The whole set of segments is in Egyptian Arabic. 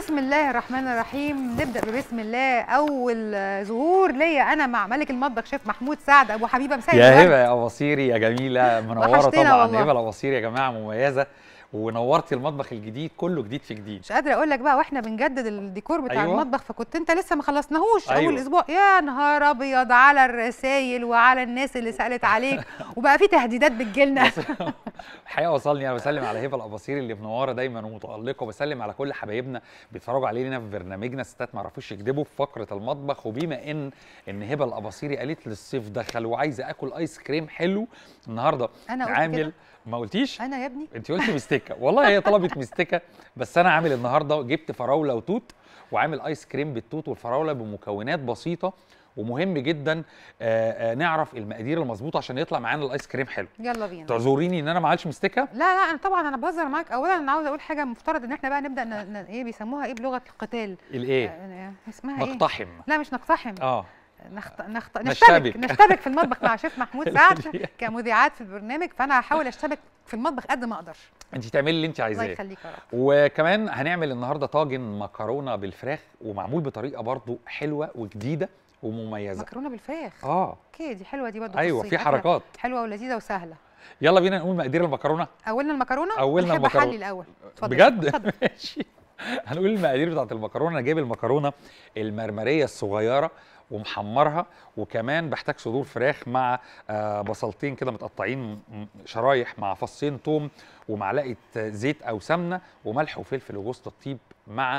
بسم الله الرحمن الرحيم نبدا ببسم الله اول آه، ظهور ليا انا مع ملك المطبخ شيف محمود سعد ابو حبيبه مساء يا الورد. هبه يا اباصيري يا جميله منوره وحشتنا طبعا والله. هبه الاباصيري يا جماعه مميزه ونورتي المطبخ الجديد كله جديد في جديد مش قادره اقول لك بقى واحنا بنجدد الديكور بتاع أيوة. أيوة. المطبخ فكنت انت لسه ما خلصناهوش أيوة. اول اسبوع يا نهار ابيض على الرسايل وعلى الناس اللي سالت عليك وبقى في تهديدات بتجيلنا الحقيقه وصلني انا بسلم على هبه الاباصيري اللي منوره دايما ومتالقه وبسلم على كل حبايبنا بيتفرجوا علينا في برنامجنا ستات ما يعرفوش يكذبوا في فقره المطبخ وبما ان ان هبه الاباصيري قالت لي الصيف دخل وعايزه اكل ايس كريم حلو النهارده أنا قلت عامل كده؟ ما قلتيش انا يا ابني انت قلتي مستكه والله هي طلبت مستكه بس انا عامل النهارده جبت فراوله وتوت وعامل ايس كريم بالتوت والفراوله بمكونات بسيطه ومهم جدا آه، آه، نعرف المقادير المظبوطه عشان يطلع معانا الايس كريم حلو يلا بينا تعذريني ان انا ما عملتش مستكه لا لا انا طبعا انا بهزر معاك اولا انا عاوزه اقول حاجه مفترض ان احنا بقى نبدا ن... ن... ايه بيسموها ايه بلغه القتال الايه آه، اسمها ايه نقتحم لا مش نقتحم اه نخت... نخت... نشتبك. نشتبك نشتبك في المطبخ مع شيف محمود سعد كمذيعات في البرنامج فانا هحاول اشتبك في المطبخ قد ما اقدر انت تعملي اللي انت الله عايزاه يخليك يا رب وكمان هنعمل النهارده طاجن مكرونه بالفراخ ومعمول بطريقه برضو حلوه وجديده ومميزه مكرونه بالفراخ اه اوكي دي حلوه دي برضه ايوه في حركات حلوه ولذيذه وسهله يلا بينا نقول مقادير المكرونه اولنا المكرونه أولنا أحب المكرونة. احلي الاول اتفضل بجد اتفضل ماشي هنقول المقادير بتاعت المكرونه انا جايب المكرونه المرمريه الصغيره ومحمرها وكمان بحتاج صدور فراخ مع آه، بصلتين كده متقطعين م- شرايح مع فصين توم ومعلقه زيت او سمنه وملح وفلفل وجوز الطيب مع آه،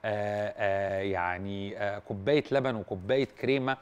آه، يعني آه، كوبايه لبن وكوبايه كريمه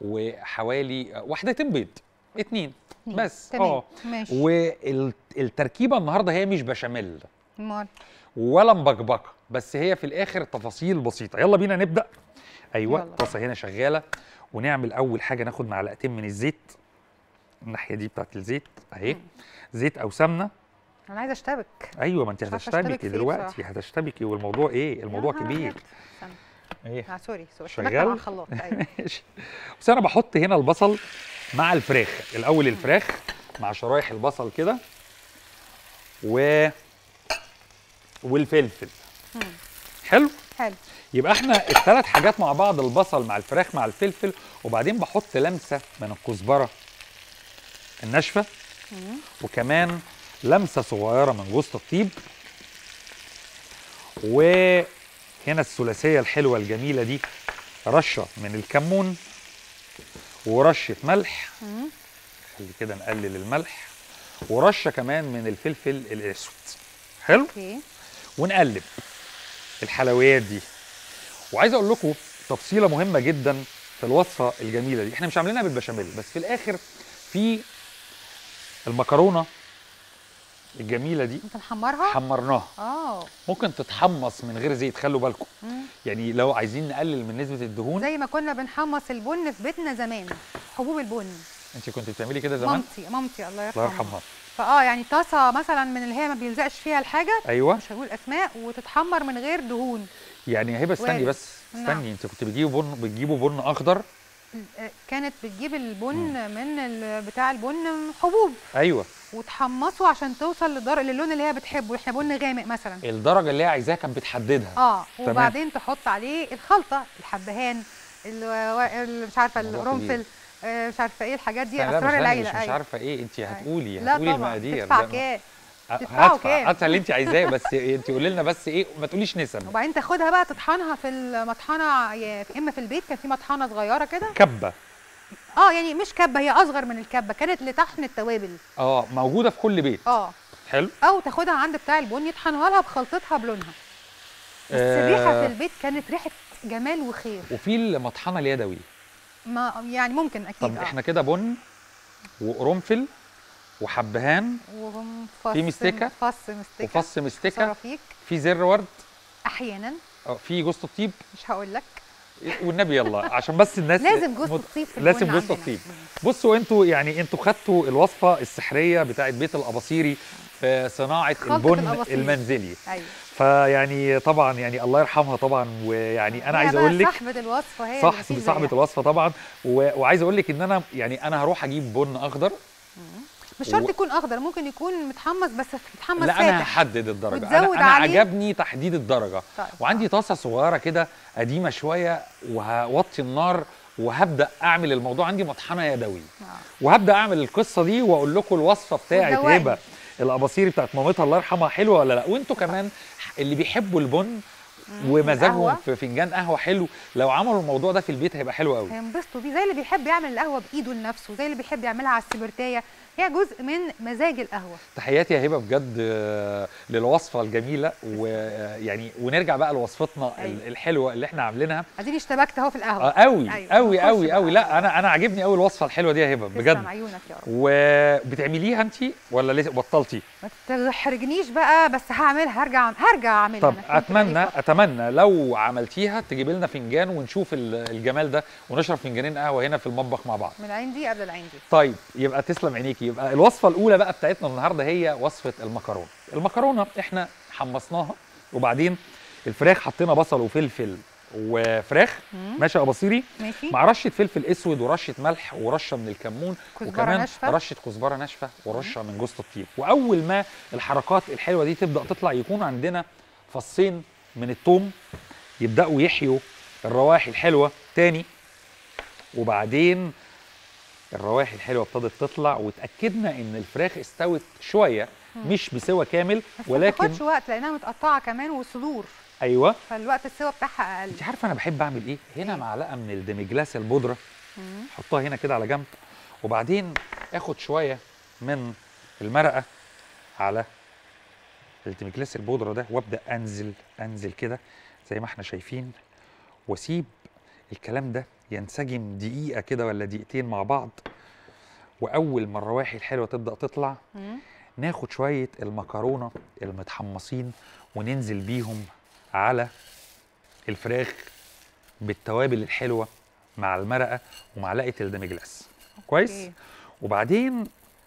وحوالي آه، وحدتين بيض اتنين اتنين. بس تمام اه ماشي والتركيبه النهارده هي مش بشاميل امال ولا مبكبكه بس هي في الاخر تفاصيل بسيطه يلا بينا نبدا ايوه يلا. الطاسه هنا شغاله ونعمل اول حاجه ناخد معلقتين من الزيت الناحيه دي بتاعت الزيت اهي مم. زيت او سمنه انا عايزه اشتبك ايوه ما انت مش عارفة أشتبك هتشتبكي فيه دلوقتي بصراحة. هتشتبكي والموضوع ايه الموضوع يا نهار كبير أبيض. استنى. ايه آه سوري سوري شغال؟ اشتبكنا مع الخلاط ايوه ماشي بس انا بحط هنا البصل مع الفراخ الاول الفراخ مع شرايح البصل كده و والفلفل مم. حلو حلو يبقى احنا الثلاث حاجات مع بعض البصل مع الفراخ مع الفلفل وبعدين بحط لمسه من الكزبره الناشفه مم. وكمان لمسه صغيره من جوز الطيب وهنا الثلاثيه الحلوه الجميله دي رشه من الكمون ورشه ملح مم. خلي كده نقلل الملح ورشه كمان من الفلفل الاسود حلو اوكي ونقلب الحلويات دي وعايز اقول لكم تفصيله مهمه جدا في الوصفه الجميله دي احنا مش عاملينها بالبشاميل بس في الاخر في المكرونه الجميله دي انت محمرها حمرناها اه ممكن تتحمص من غير زيت خلوا بالكم مم. يعني لو عايزين نقلل من نسبه الدهون زي ما كنا بنحمص البن في بيتنا زمان حبوب البن انت كنت بتعملي كده زمان مامتي مامتي الله يرحمها الله يرحمها فاه يعني طاسه مثلا من اللي هي ما بيلزقش فيها الحاجه ايوه مش هقول اسماء وتتحمر من غير دهون يعني هبه استني وارد. بس نعم. استني انت كنت بتجيبوا بن بتجيبوا بن اخضر آه، كانت بتجيب البن من ال- بتاع البن حبوب ايوه وتحمصه عشان توصل لدر... للون اللي هي بتحبه احنا بن غامق مثلا الدرجه اللي هي عايزاها كانت بتحددها اه تمام. وبعدين تحط عليه الخلطه الحبهان ال- ال- مش عارفه موضوع القرنفل آه، مش عارفه ايه الحاجات دي لا لا اسرار مش, العيله مش, مش أيوة. عارفه ايه انت هتقولي لا هتقولي طبعا المقادير تدفع لا، كام أ- تدفعوا هدفع كام؟ هدفع اللي انت عايزاه بس انت قولي لنا بس ايه ما تقوليش نسب وبعدين تاخدها بقى تطحنها في المطحنه يا اما في البيت كان في مطحنه صغيره كده كبه اه يعني مش كبه هي اصغر من الكبه كانت لطحن التوابل اه موجوده في كل بيت اه حلو او تاخدها عند بتاع البن يطحنها لها بخلطتها بلونها بس آه. الريحه في البيت كانت ريحه جمال وخير وفي المطحنه اليدوي ما يعني ممكن اكيد طب اه احنا كده بن وقرنفل وحبهان وفص في مستكة فص مستكه وفص مستكه صرافيك في زر ورد احيانا آه، في جوز الطيب مش هقول لك والنبي يلا عشان بس الناس لازم جوز مت- الطيب في لازم البن جوز عندنا. الطيب بصوا انتوا يعني انتوا خدتوا الوصفه السحريه بتاعت بيت الاباصيري في صناعه خلطة البن الأباصيري. المنزلي ايوه فيعني طبعا يعني الله يرحمها طبعا ويعني انا هي عايز بقى اقول لك صاحبه الوصفه هي صح اللي مفيش صاحبه زيها. الوصفه طبعا و- وعايز اقول لك ان انا يعني انا هروح اجيب بن اخضر مش شرط و- يكون اخضر ممكن يكون متحمص بس متحمص لا انا فاتح هحدد الدرجه انا, وتزود أنا عليه. عجبني تحديد الدرجه طيب. وعندي طاسه صغيره كده قديمه شويه وهوطي النار وهبدا اعمل الموضوع عندي مطحنه يدوي آه. وهبدا اعمل القصه دي واقول لكم الوصفه بتاعت وتدوقني. هبه الاباصيري بتاعت مامتها الله يرحمها حلوه ولا لا وانتوا كمان اللي بيحبوا البن ومزاجهم والقهوة. في فنجان قهوه حلو لو عملوا الموضوع ده في البيت هيبقى حلو قوي هينبسطوا بيه زي اللي بيحب يعمل القهوه بايده لنفسه زي اللي بيحب يعملها على السبرتايه هي جزء من مزاج القهوه تحياتي يا هبه بجد آه، للوصفه الجميله ويعني ونرجع بقى لوصفتنا أيوة. ال- الحلوه اللي احنا عاملينها اديني اشتبكت اهو في القهوه اه قوي أيوة. قوي نخش قوي بقى. قوي لا انا انا عاجبني قوي الوصفه الحلوه دي يا هبه تسلم بجد عيونك يا رب وبتعمليها انت ولا لسه بطلتي ما تحرجنيش بقى بس هعملها هرجع هرجع اعملها طب أنا كنت اتمنى بقالي فترة. اتمنى لو عملتيها تجيبي لنا فنجان ونشوف ال- الجمال ده ونشرب فنجانين قهوه هنا في المطبخ مع بعض من العين دي قبل العين دي طيب يبقى تسلم عينيكي يبقى الوصفه الاولى بقى بتاعتنا النهارده هي وصفه المكرونه المكرونه احنا حمصناها وبعدين الفراخ حطينا بصل وفلفل وفراخ مم. ماشي يا بصيري ماشي مع رشه فلفل اسود ورشه ملح ورشه من الكمون كزبرة وكمان ناشفة. رشه كزبره ناشفه ورشه من جوز الطيب واول ما الحركات الحلوه دي تبدا تطلع يكون عندنا فصين من الثوم يبداوا يحيوا الروائح الحلوه تاني وبعدين الروائح الحلوه ابتدت تطلع وتاكدنا ان الفراخ استوت شويه مش بسوى كامل بس ما ولكن تاخدش وقت لانها متقطعه كمان والصدور ايوه فالوقت السوا بتاعها اقل انت عارفه انا بحب اعمل ايه هنا إيه؟ معلقه من الديميجلاس البودره مم. احطها هنا كده على جنب وبعدين اخد شويه من المرقه على الديميجلاس البودره ده وابدا انزل انزل كده زي ما احنا شايفين واسيب الكلام ده ينسجم دقيقه كده ولا دقيقتين مع بعض واول ما الروائح الحلوه تبدا تطلع مم. ناخد شويه المكرونه المتحمصين وننزل بيهم على الفراخ بالتوابل الحلوه مع المرقه ومعلقه الدمجلاس كويس أوكي. وبعدين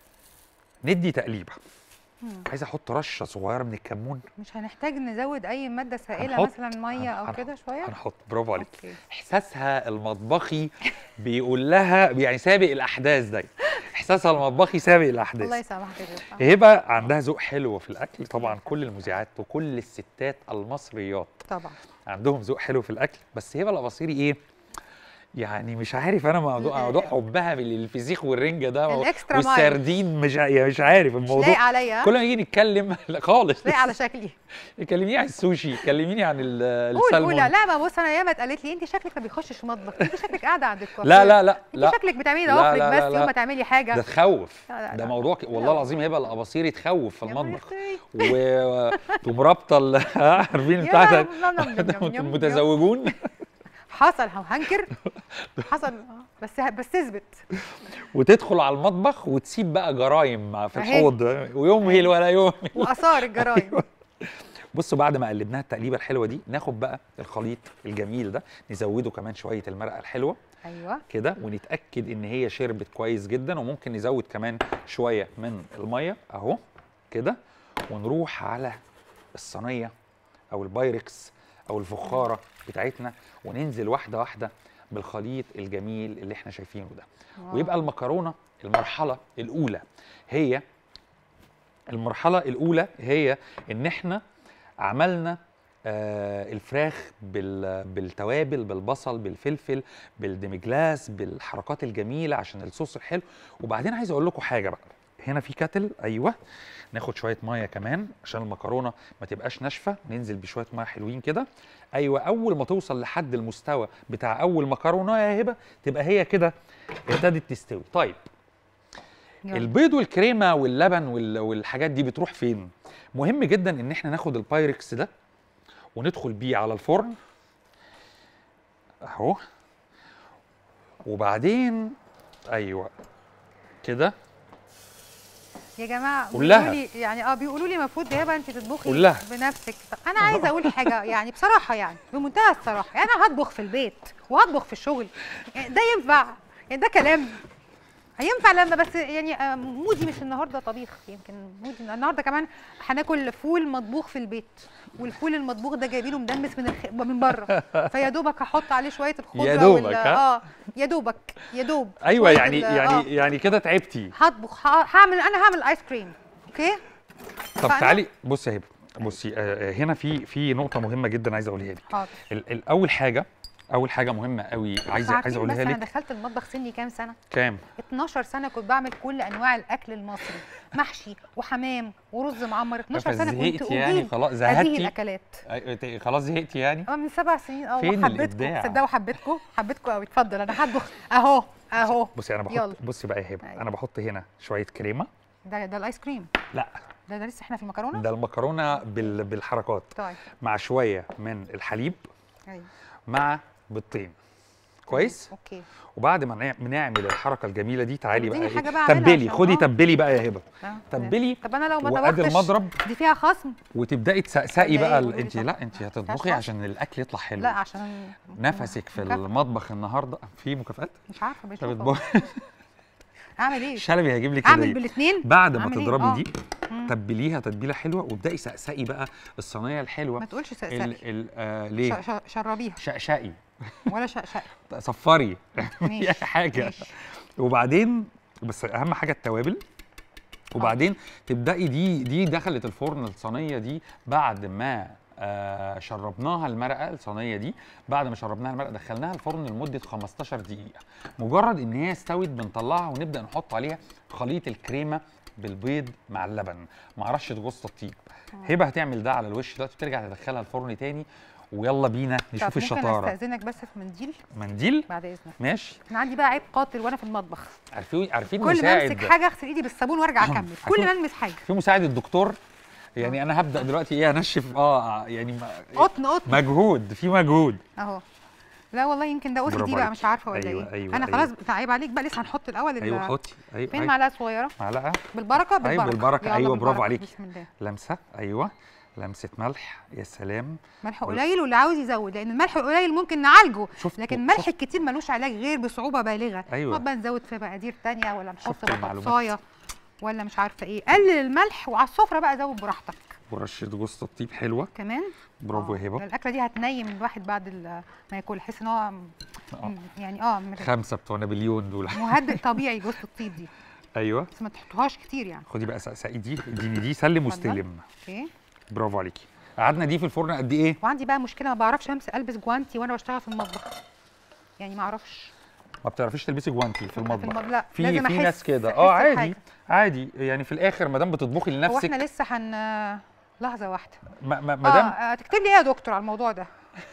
ندي تقليبه مم. عايز احط رشه صغيره من الكمون مش هنحتاج نزود اي ماده سائله هنحط- مثلا ميه او هن- كده شويه هنحط برافو عليك اوكي احساسها المطبخي بيقول لها يعني سابق الاحداث ده احساسها المطبخي سابق الاحداث الله يسامحك يا جدع. هبه عندها ذوق حلو في الاكل طبعا كل المذيعات وكل الستات المصريات طبعا عندهم ذوق حلو في الاكل بس هبه الاباصيري ايه يعني مش عارف انا موضوع لا. موضوع حبها بالفسيخ والرنجه ده و- الإكسترا مايل. والسردين مش ع- يعني مش عارف مش لايق الموضوع عليا كل ما نيجي نتكلم لا خالص لايق على شكلي كلميني عن السوشي كلميني عن ال- قول قول السلمون لا ما بص انا ياما اتقالت لي انت شكلك ما بيخشش مطبخ انت شكلك قاعده عند الكوافير لا لا لا انت لا شكلك بتعملي لا، ضوافرك لا، لا، بس لا. يوم ما تعملي حاجه ده تخوف لا، لا، ده لا. موضوع ك- والله العظيم هبه الاباصيري تخوف في يا نهار المطبخ أختي. و... ومرابطه ال- عارفين يا بتاعت نم- نم- نم- نم- نم- المتزوجون حصل هنكر حصل بس بس اثبت وتدخل على المطبخ وتسيب بقى جرايم مع- في أهي. الحوض ويمهل ولا يمهل واثار الجرايم بصوا بعد ما قلبناها التقليبه الحلوه دي ناخد بقى الخليط الجميل ده نزوده كمان شويه المرقه الحلوه ايوه كده ونتاكد ان هي شربت كويس جدا وممكن نزود كمان شويه من الميه اهو كده ونروح على الصينيه او البايركس او الفخاره بتاعتنا وننزل واحده واحده بالخليط الجميل اللي احنا شايفينه ده ويبقى المكرونه المرحله الاولى هي المرحله الاولى هي ان احنا عملنا آه الفراخ بال- بالتوابل بالبصل بالفلفل بالديمجلاس بالحركات الجميله عشان الصوص الحلو وبعدين عايز اقول لكم حاجه بقى هنا في كاتل ايوه ناخد شويه ميه كمان عشان المكرونه ما تبقاش ناشفه ننزل بشويه ميه حلوين كده ايوه اول ما توصل لحد المستوى بتاع اول مكرونه يا هبه تبقى هي كده ابتدت تستوي طيب يلا. البيض والكريمه واللبن وال- والحاجات دي بتروح فين مهم جدا ان احنا ناخد البايركس ده وندخل بيه على الفرن اهو وبعدين ايوه كده يا جماعه قول لها. بيقولوا لي يعني اه بيقولوا لي المفروض يابا انت تطبخي قول لها. بنفسك طب انا عايزه اقول حاجه يعني بصراحه يعني بمنتهى الصراحه يعني انا هطبخ في البيت وهطبخ في الشغل يعني ده ينفع يعني ده كلام هينفع لما بس يعني آه، مودي مش النهارده طبيخ يمكن مودي النهارده كمان هناكل فول مطبوخ في البيت والفول المطبوخ ده جايبينه مدمس من الخ... من بره فيا دوبك هحط عليه شويه الخضره يا دوبك، وال- ها؟ اه يا دوبك يا دوب ايوه شوية يعني ال- يعني آه. يعني كده تعبتي هطبخ ه- هعمل انا هعمل ايس كريم اوكي طب اتفقنا؟ تعالي بصي يا هبه بصي آه، آه، هنا في في نقطه مهمه جدا عايز اقولها لك حاضر ال- ال- اول حاجه اول حاجه مهمه قوي عايزه عارفين عايزه اقولها بس انا لك دخلت المطبخ سني كام سنه كام 12 سنه كنت بعمل كل انواع الاكل المصري محشي وحمام ورز معمر 12 سنه كنت فزهقتي يعني اجيب خلاص هذه زهقتي الاكلات أي- ت- خلاص زهقتي يعني اه من سبع سنين اه فين حبيتكم الإبداع؟ صدقوا حبيتكم حبيتكم قوي اتفضل انا هطبخ اهو اهو بصي انا بحط يلا. بصي بقى يا هبه أيوة. انا بحط هنا شويه كريمه ده ده الايس كريم لا ده ده لسه احنا في المكرونه ده المكرونه بال بالحركات طيب مع شويه من الحليب ايوه مع بيضتين كويس اوكي وبعد ما نع- بنعمل الحركه الجميله دي تعالي بقى اديني إيه؟ حاجة بقى أعملها تبلي عشان- خدي آه. تبلي بقى يا هبه آه. تبلي طب انا لو ما وادي طبختش المضرب دي فيها خصم وتبداي تسقسقي ولا بقى إيه؟ ال- قولي لي انت طبعا. لا انت هتطبخي خصم؟ عشان الاكل يطلع حلو لا عشان نفسك في مكافأة. المطبخ النهارده في مكافآت مش عارفه طب بشوف اطبخ- اعمل ايه شلبي هيجيب لك اعمل هديه بالاثنين بعد ما أعمل إيه؟ تضربي آه. دي مم. تبليها تتبيله حلوه وابداي سقسقي بقى الصينيه الحلوه ما تقولش ال سقسقي ال آه ليه ش- ش- شربيها شقشقي ولا شقشقي صفري ماشي اي حاجه ماشي. وبعدين بس اهم حاجه التوابل وبعدين تبداي دي دي دخلت الفرن الصينيه دي بعد ما آه شربناها المرقه الصينيه دي بعد ما شربناها المرقه دخلناها الفرن لمده 15 دقيقه مجرد ان هي استوت بنطلعها ونبدا نحط عليها خليط الكريمه بالبيض مع اللبن مع رشه جوز الطيب هبه هتعمل ده على الوش دلوقتي ترجع تدخلها الفرن تاني ويلا بينا طب نشوف ممكن الشطاره استاذنك بس في منديل منديل بعد اذنك ماشي انا عندي بقى عيب قاتل وانا في المطبخ عارفين عارفين كل ما مساعد امسك حاجه اغسل ايدي بالصابون وارجع اكمل كل ما المس حاجه في مساعد الدكتور يعني انا هبدا دلوقتي ايه انشف اه يعني م- قطن قطن مجهود في مجهود اهو لا والله يمكن ده اوسي برافو دي بقى عليكي. مش عارفه ولا أيوة، ايه أيوة، انا أيوة. خلاص بتاع عيب عليك بقى لسه هنحط الاول ال- ايوه حطي ايوه فين أيوة. معلقه صغيره معلقه بالبركه بالبركه بالبركة، يلا أيوة، بالبركة. برافو عليكي. بسم الله لمسه ايوه لمسه ملح يا سلام ملح قليل واللي عاوز يزود لان الملح القليل ممكن نعالجه شفت لكن الملح شفت الكتير ملوش علاج غير بصعوبه بالغه أيوة. نقعد بقى نزود في مقادير تانية ولا نحط شفت المعلومات. بطاطسايه ولا مش عارفه ايه قلل الملح وعلى السفره بقى زود براحتك ورشه جوز الطيب حلوه كمان برافو آه، يا هبه الاكله دي هتنيم الواحد بعد ال- ما ياكل يحس ان هو م- آه. يعني اه م- خمسه بتوع نابليون دول مهدئ طبيعي جوز الطيب دي ايوه بس ما تحطوهاش كتير يعني خدي بقى سقسقي دي اديني دي سلم اتفضل. واستلم اوكي برافو عليكي قعدنا دي في الفرن قد ايه وعندي بقى مشكله ما بعرفش امسك البس جوانتي وانا بشتغل في المطبخ يعني ما اعرفش ما بتعرفيش تلبسي جوانتي في المطبخ المطبخ لا في لازم في أحس- ناس كده أحس اه عادي بحاجة. عادي يعني في الاخر ما دام بتطبخي هو لنفسك احنا لسه هن لحظه واحده ما ما ما اه دام آه، تكتب لي ايه يا دكتور على الموضوع ده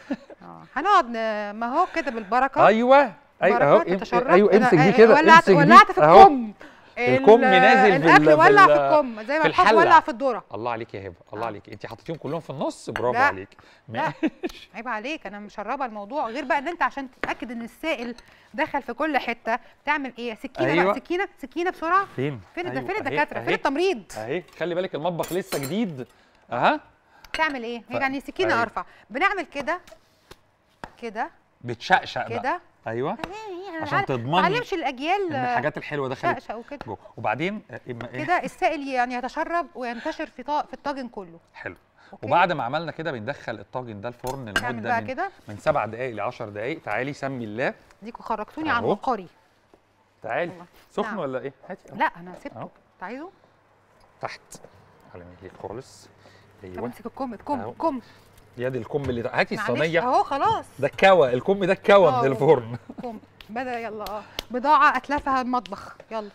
اه هنقعد ن- ما هو كده بالبركه ايوه ايوه اهو بركة ام- تتشرب. ايوه أنا- امسك دي آه، كده ولعت امسك دي ولعت في أهو. الكم الكم ال- نازل في الاكل ال- ولع في في ال- الكم زي ما في الحاج الحلة. ولع في الذره الله عليك يا هبه الله آه. عليك انت حطيتيهم كلهم في النص برافو لا. عليك لا. ماشي عيب عليك انا مشربه الموضوع غير بقى ان انت عشان تتاكد ان السائل دخل في كل حته تعمل ايه سكينه أيوة. بقى سكينه سكينه بسرعه فين فين أيوة، أيوة. فين أهي، الدكاتره فين أهي، التمريض اهي خلي بالك المطبخ لسه جديد اها تعمل ايه ف- يعني سكينه أيوة. ارفع بنعمل كده كده بتشقشق بقى كده ايوه إيه، عشان عارف- تضمني ما علمش الاجيال ان الحاجات الحلوه دخلت شقشق وكده جوه وبعدين آه، إما إيه؟ كده السائل يعني يتشرب وينتشر في طا... في الطاجن كله حلو أوكي؟ وبعد ما عملنا كده بندخل الطاجن ده الفرن نعمل لمده بقى من, كده من سبع دقائق ل 10 دقائق تعالي سمي الله ديكوا خرجتوني عن أهو. وقاري تعالي والله. سخن نعم. ولا ايه هاتي أهو. لا انا سبته أهو. انت عايزه تحت على مهلك خالص طب ايوه امسك الكم الكم أهو. الكم يد الكم اللي هاتي معلش الصينيه اهو خلاص ده الكوى الكم ده الكوى آه، من الفرن كم بدا يلا اه بضاعه اتلفها المطبخ يلا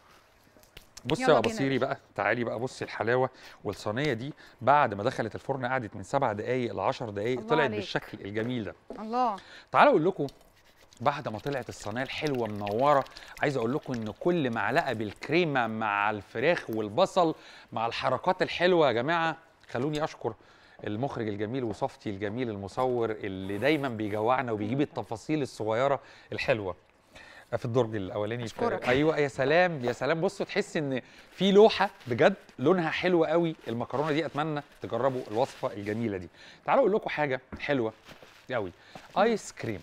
بصي يلا يا بينا يا بصيري بقى تعالي بقى بصي الحلاوه والصينيه دي بعد ما دخلت الفرن قعدت من سبع دقائق ل 10 دقائق الله طلعت عليك. بالشكل الجميل ده الله تعالوا اقول لكم بعد ما طلعت الصينيه الحلوه منوره عايز اقول لكم ان كل معلقه بالكريمه مع الفراخ والبصل مع الحركات الحلوه يا جماعه خلوني اشكر المخرج الجميل وصفتي الجميل المصور اللي دايما بيجوعنا وبيجيب التفاصيل الصغيره الحلوه في الدرج الاولاني في أشكرك. ايوه يا سلام يا سلام بصوا تحس ان في لوحه بجد لونها حلو قوي المكرونه دي اتمنى تجربوا الوصفه الجميله دي تعالوا اقول لكم حاجه حلوه قوي ايس كريم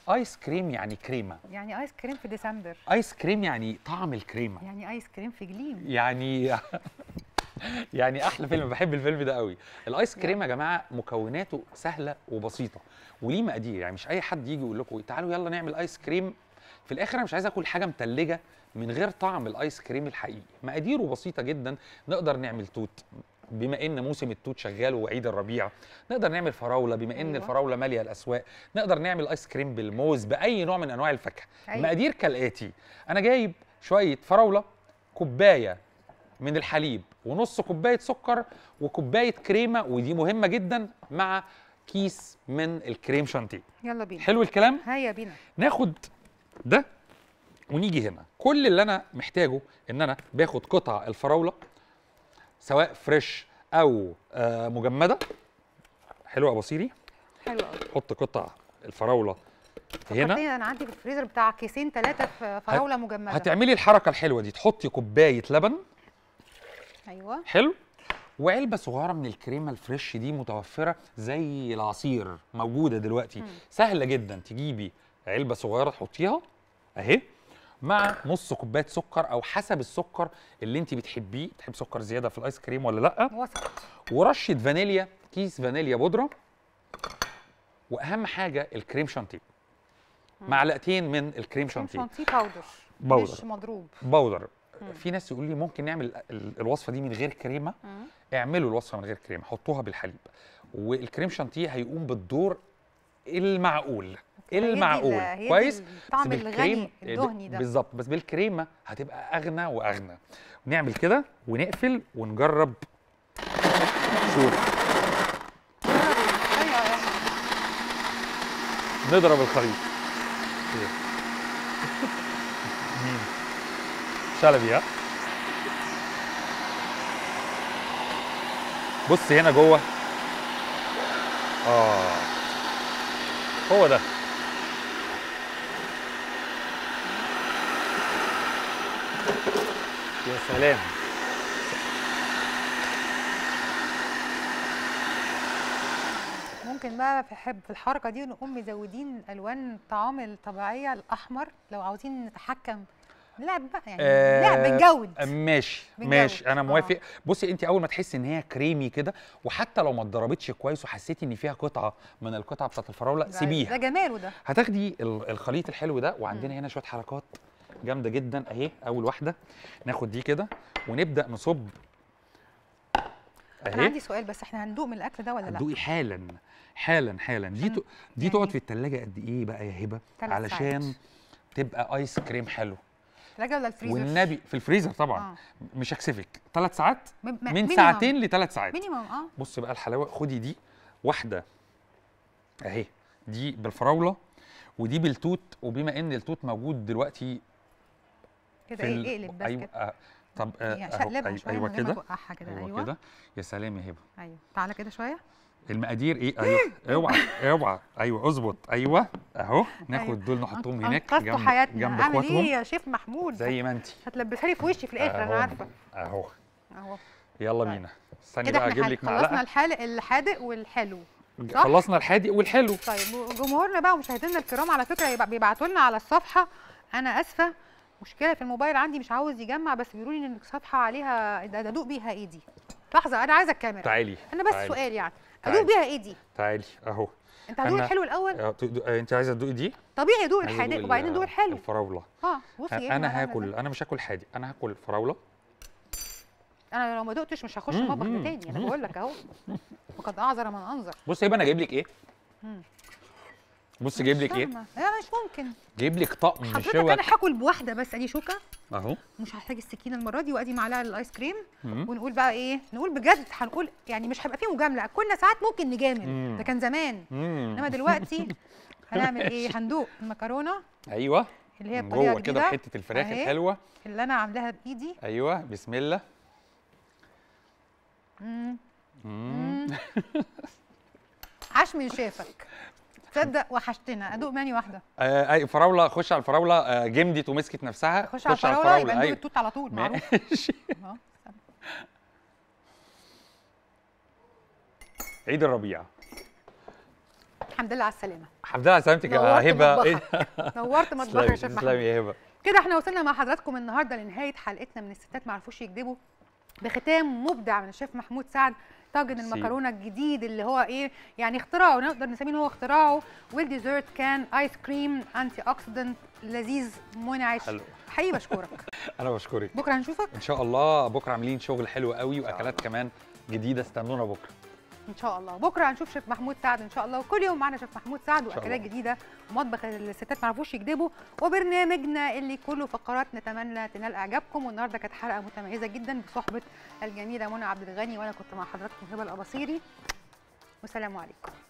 ايس كريم يعني كريمه يعني ايس كريم في ديسمبر ايس كريم يعني طعم الكريمه يعني ايس كريم في جليم يعني يعني احلى فيلم بحب الفيلم ده قوي الايس كريم يا جماعه مكوناته سهله وبسيطه وليه مقادير يعني مش اي حد يجي يقول لكم تعالوا يلا نعمل ايس كريم في الاخر انا مش عايز اكل حاجه متلجه من غير طعم الايس كريم الحقيقي مقاديره بسيطه جدا نقدر نعمل توت بما ان موسم التوت شغال وعيد الربيع نقدر نعمل فراوله بما ان أيوة. الفراوله ماليه الاسواق نقدر نعمل ايس كريم بالموز باي نوع من انواع الفاكهه أيوة. المقادير كالاتي انا جايب شويه فراوله كوبايه من الحليب ونص كوبايه سكر وكوبايه كريمه ودي مهمه جدا مع كيس من الكريم شانتيه يلا بينا حلو الكلام هيا بينا ناخد ده ونيجي هنا كل اللي انا محتاجه ان انا باخد قطع الفراوله سواء فريش او آه مجمده حلوه يا بصيري حلو قوي حط قطع الفراوله هنا فكرتني انا عندي في الفريزر بتاع كيسين ثلاثه في فراوله مجمده هتعملي الحركه الحلوه دي تحطي كوبايه لبن ايوه حلو وعلبه صغيره من الكريمه الفريش دي متوفره زي العصير موجوده دلوقتي مم. سهله جدا تجيبي علبه صغيره تحطيها اهي مع نص كوبايه سكر او حسب السكر اللي انت بتحبيه تحب سكر زياده في الايس كريم ولا لا وسط ورشه فانيليا كيس فانيليا بودره واهم حاجه الكريم شانتيه معلقتين من الكريم كريم شانتيه شانتيه باودر باودر. مش مضروب باودر مم. في ناس يقول لي ممكن نعمل ال- الوصفه دي من غير كريمه مم. اعملوا الوصفه من غير كريمه حطوها بالحليب والكريم شانتيه هيقوم بالدور المعقول هي دي ال- المعقول هي دي كويس الطعم بس الغني بالكريم- الدهني ده بالظبط بس بالكريمه هتبقى اغنى واغنى نعمل كده ونقفل ونجرب شوف ايوه ايوه نضرب الخليط إيه؟ مين شلبي ها بص هنا جوه اه هو ده يا سلام ممكن بقى في حب في الحركه دي نقوم مزودين الوان الطعام الطبيعيه الاحمر لو عاوزين نتحكم لعب بقى يعني آه، لعب بنجود ماشي بنجود. ماشي انا آه. موافق بصي انت اول ما تحسي ان هي كريمي كده وحتى لو ما اتضربتش كويس وحسيتي ان فيها قطعه من القطع بتاعت الفراوله ده- سيبيها ده جماله ده هتاخدي ال- الخليط الحلو ده وعندنا هنا شويه حركات جامده جدا اهي اول واحده ناخد دي كده ونبدا نصب انا اهي عندي سؤال بس احنا هندوق من الاكل ده ولا لا هتدوقي حالا حالا حالا دي عشان ت... دي يعني- تقعد في التلاجة قد ايه بقى يا هبه تلات علشان ساعات. تبقى ايس كريم حلو ثلاجه ولا الفريزر والنبي في الفريزر طبعا آه. مش هكسفك ثلاث ساعات م- م- من minimum. ساعتين لثلاث ساعات مينيمم اه بص بقى الحلاوه خدي دي واحده اهي دي بالفراوله ودي بالتوت وبما ان التوت موجود دلوقتي كده في ايه ال- اقلب بس ايوه كده آه. طب آه يعني أهو، شقلبها ايوه, شويه أيوة من غير ما كده توقعها كده ايوه, ايوه كده يا سلام يا هبه ايوه تعالى كده شويه المقادير ايه ايوه اوعى اوعى ايوه اظبط ايوه اهو ناخد أيوة. دول نحطهم هناك انقذتوا جنب حياتنا جنب اعمل اخواتهم ايه يا شيف محمود زي ما انت هتلبسها لي في وشي في الاخر انا أهو. عارفه اهو اهو يلا طيب. بينا استني كده بقى احنا اجيب حل- لك خلصنا معلقه الحالق الحادق والحلو صح؟ خلصنا الحادق والحلو طيب جمهورنا بقى ومشاهدينا الكرام على فكره يبقى بيبعتوا لنا على الصفحه انا اسفه مشكله في الموبايل عندي مش عاوز يجمع بس بيقولوا لي ان الصفحه عليها ده ده ادوق بيها ايه دي لحظه انا عايزه الكاميرا تعالي انا بس تعالي. سؤال يعني تعالي. ادوق بيها ايه دي تعالي اهو انت هتدوق أنا- الحلو الاول آه، تدو- آه، انت عايزه تدوقي دي طبيعي دوق عايزة الحادق أدوق وبعدين ال- دوق الحلو الفراوله اه بصي إيه انا عاملة هاكل إزاي. انا مش هاكل حادق انا هاكل فراوله انا لو ما دقتش مش هخش مم، المطبخ مم، ده تاني انا مم. بقول لك اهو وقد اعذر من انظر بص يبقى انا جايب لك ايه مم. بص جايب مش لك ايه فاهمة. لا مش ممكن جايب لك طقم حضرتك شوك انا هاكل بواحده بس ادي شوكه اهو مش هحتاج السكينه المره دي وادي معلقه الايس كريم مم. ونقول بقى ايه نقول بجد هنقول يعني مش هيبقى فيه مجامله كنا ساعات ممكن نجامل مم. ده كان زمان مم. انما دلوقتي هنعمل ايه هندوق المكرونه ايوه اللي هي من بطريقه جوه كده جديده بحته الفراخ أهي. الحلوه اللي انا عاملاها بايدي ايوه بسم الله مم. مم. مم. عاش من شافك تصدق وحشتنا ادوق ماني واحده آه اي فراوله خش على الفراوله آه جمدت ومسكت نفسها خش على الفراوله يبقى ندوق ايوه التوت على طول معروف ماشي أهو. عيد الربيع الحمد لله على السلامه الحمد لله على سلامتك يا نورت هبه إيه؟ مطبخك نورت مطبخك يا تسلمي شيف تسلمي محمود يا هبه كده احنا وصلنا مع حضراتكم النهارده لنهايه حلقتنا من الستات ما عرفوش يكذبوا بختام مبدع من الشيف محمود سعد طاجن ميرسي. المكرونه الجديد اللي هو ايه يعني اختراعه نقدر نسميه إن هو اختراعه والديزرت كان ايس كريم انتي اوكسيدنت لذيذ منعش حلو حقيقي بشكرك انا بشكرك بكره هنشوفك ان شاء الله بكره عاملين شغل حلو قوي واكلات كمان جديده استنونا بكره ان شاء الله بكره هنشوف شيف محمود سعد ان شاء الله وكل يوم معانا شيف محمود سعد شاء واكلات الله. جديده ومطبخ الستات ما عرفوش يكذبوا وبرنامجنا اللي كله فقرات نتمنى تنال اعجابكم والنهارده كانت حلقه متميزه جدا بصحبه الجميله منى عبد الغني وانا كنت مع حضراتكم هبه الاباصيري والسلام عليكم